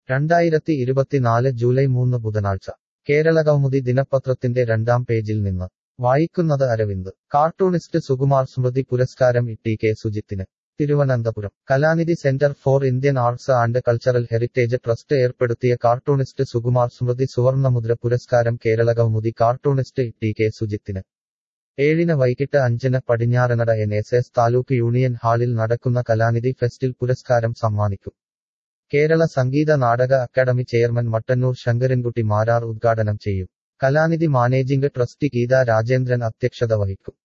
രണ്ടായിരത്തി ഇരുപത്തിനാല് ജൂലൈ മൂന്ന് ബുധനാഴ്ച കേരളകൗമുദി ദിനപത്രത്തിന്റെ രണ്ടാം പേജിൽ നിന്ന് വായിക്കുന്നത് അരവിന്ദ് കാർട്ടൂണിസ്റ്റ് സുകുമാർ സ്മൃതി പുരസ്കാരം ഇട്ടി കെ സുജിത്തിന് Thiruvananthapuram Kalanidhi centre for Indian arts and cultural heritage trust ഏർപ്പെടുത്തിയ കാർട്ടൂണിസ്റ്റ് സുകുമാർ സ്മൃതി സുവർണമുദ്ര പുരസ്കാരം കേരളകൗമുദി കാർട്ടൂണിസ്റ്റ് ഇട്ടി കെ സുജിത്തിന് ഏഴിന് വൈകിട്ട് അഞ്ചിന് പടിഞ്ഞാറനട N S S taluk union ഹാളിൽ നടക്കുന്ന കലാനിധി ഫെസ്റ്റിൽ പുരസ്കാരം സമ്മാനിക്കും കേരള സംഗീത നാടക അക്കാദമി ചെയർമാൻ മട്ടന്നൂർ ശങ്കരൻകുട്ടി മാരാർ ഉദ്ഘാടനം ചെയ്യും കലാനിധി മാനേജിംഗ് ട്രസ്റ്റി ഗീത രാജേന്ദ്രൻ അധ്യക്ഷത വഹിക്കും